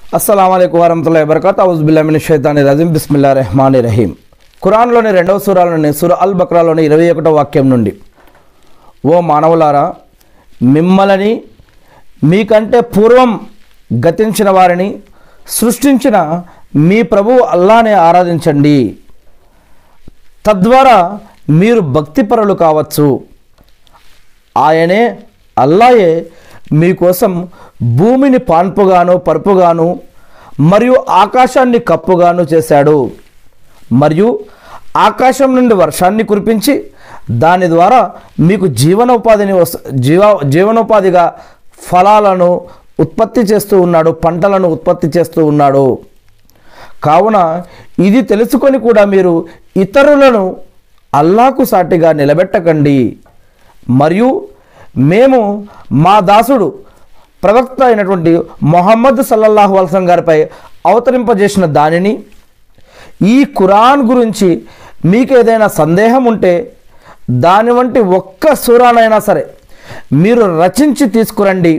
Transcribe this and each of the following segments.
అస్సలం అయికు వరహతుల్లా వబర్కత్ ఔజుబిల్లామిన్ షైతాని రజీం బిస్మిల్లా రెహమాన్ రహీం ఖురాన్లోని రెండవ సూరాలోని సుర అల్ బక్రాలోని ఇరవై ఒకటో వాక్యం నుండి ఓ మానవులారా మిమ్మల్ని మీకంటే పూర్వం గతించిన వారిని సృష్టించిన మీ ప్రభువు అల్లానే ఆరాధించండి తద్వారా మీరు భక్తిపరులు కావచ్చు ఆయనే అల్లాయే మీకోసం భూమిని పాన్పుగాను పరుపుగాను మరియు ఆకాశాన్ని కప్పుగాను చేశాడు మరియు ఆకాశం నుండి వర్షాన్ని కురిపించి దాని ద్వారా మీకు జీవనోపాధిని వస్ జీవ జీవనోపాధిగా ఫలాలను ఉత్పత్తి చేస్తూ ఉన్నాడు పంటలను ఉత్పత్తి చేస్తూ ఉన్నాడు కావున ఇది తెలుసుకొని కూడా మీరు ఇతరులను అల్లాకు సాటిగా నిలబెట్టకండి మరియు మేము మా దాసుడు ప్రవక్త అయినటువంటి మొహమ్మద్ సల్లల్లాహు అల్సం గారిపై అవతరింపజేసిన దానిని ఈ ఖురాన్ గురించి మీకు ఏదైనా సందేహం ఉంటే దాని వంటి ఒక్క సూరానైనా సరే మీరు రచించి తీసుకురండి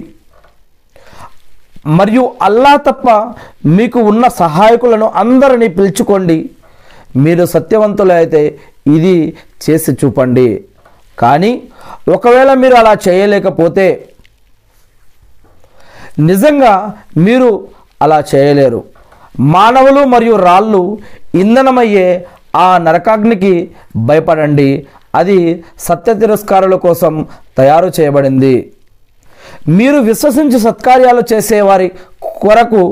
మరియు అల్లా తప్ప మీకు ఉన్న సహాయకులను అందరినీ పిలుచుకోండి మీరు సత్యవంతులు అయితే ఇది చేసి చూపండి కానీ ఒకవేళ మీరు అలా చేయలేకపోతే నిజంగా మీరు అలా చేయలేరు మానవులు మరియు రాళ్ళు ఇంధనమయ్యే ఆ నరకాగ్నికి భయపడండి అది సత్య తిరస్కారుల కోసం తయారు చేయబడింది మీరు విశ్వసించి సత్కార్యాలు చేసేవారి కొరకు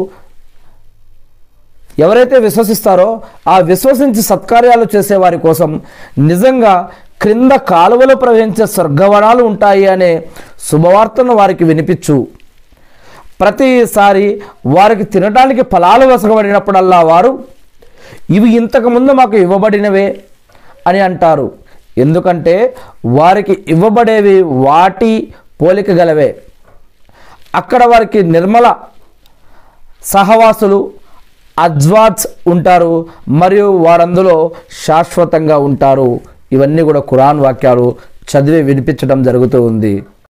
ఎవరైతే విశ్వసిస్తారో ఆ విశ్వసించి సత్కార్యాలు చేసేవారి కోసం నిజంగా క్రింద కాలువలు ప్రవహించే స్వర్గవనాలు ఉంటాయి అనే శుభవార్తను వారికి వినిపించు ప్రతిసారి వారికి తినడానికి ఫలాలు వసగబడినప్పుడల్లా వారు ఇవి ఇంతకుముందు మాకు ఇవ్వబడినవే అని అంటారు ఎందుకంటే వారికి ఇవ్వబడేవి వాటి పోలిక గలవే అక్కడ వారికి నిర్మల సహవాసులు అజ్వాట్స్ ఉంటారు మరియు వారందులో శాశ్వతంగా ఉంటారు ఇవన్నీ కూడా ఖురాన్ వాక్యాలు చదివి వినిపించడం జరుగుతూ ఉంది